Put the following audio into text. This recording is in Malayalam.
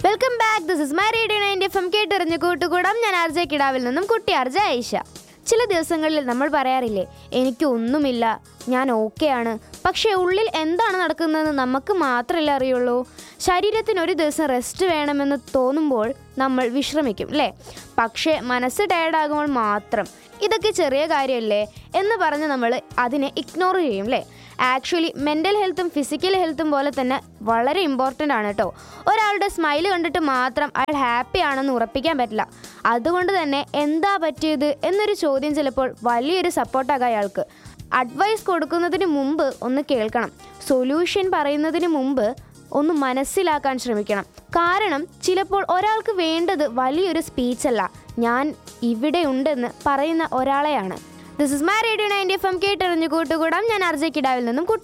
welcome back this is my radio ninety F M കേട്ടെറിഞ്ഞ് കൂട്ടുകൂടാം ഞാൻ ആർ ജെ കിടാവിൽ നിന്നും കുട്ടി ആർ ജെ ഐഷ ചില ദിവസങ്ങളിൽ നമ്മൾ പറയാറില്ലേ എനിക്ക് ഒന്നുമില്ല ഞാൻ ഓക്കെയാണ് പക്ഷേ ഉള്ളിൽ എന്താണ് നടക്കുന്നതെന്ന് നമുക്ക് മാത്രമല്ലേ അറിയുള്ളൂ ശരീരത്തിന് ഒരു ദിവസം റെസ്റ്റ് വേണമെന്ന് തോന്നുമ്പോൾ നമ്മൾ വിശ്രമിക്കും അല്ലേ പക്ഷേ മനസ്സ് ടയർഡാകുമ്പോൾ മാത്രം ഇതൊക്കെ ചെറിയ കാര്യമല്ലേ എന്ന് പറഞ്ഞ് നമ്മൾ അതിനെ ഇഗ്നോർ ചെയ്യും അല്ലേ ആക്ച്വലി മെൻ്റൽ ഹെൽത്തും ഫിസിക്കൽ ഹെൽത്തും പോലെ തന്നെ വളരെ ഇമ്പോർട്ടൻ്റ് ആണ് കേട്ടോ ഒരാളുടെ സ്മൈൽ കണ്ടിട്ട് മാത്രം അയാൾ ഹാപ്പി ആണെന്ന് ഉറപ്പിക്കാൻ പറ്റില്ല അതുകൊണ്ട് തന്നെ എന്താ പറ്റിയത് എന്നൊരു ചോദ്യം ചിലപ്പോൾ വലിയൊരു സപ്പോർട്ടാകാം അയാൾക്ക് അഡ്വൈസ് കൊടുക്കുന്നതിന് മുമ്പ് ഒന്ന് കേൾക്കണം സൊല്യൂഷൻ പറയുന്നതിന് മുമ്പ് ഒന്ന് മനസ്സിലാക്കാൻ ശ്രമിക്കണം കാരണം ചിലപ്പോൾ ഒരാൾക്ക് വേണ്ടത് വലിയൊരു സ്പീച്ചല്ല ഞാൻ ഇവിടെ ഉണ്ടെന്ന് പറയുന്ന ഒരാളെയാണ് this is my radio ninety F M കേട്ടറിഞ്ഞു കൂട്ടുകൂടാം ഞാൻ അർജയ്ക്കിടാവിൽ നിന്നും കുട്ടി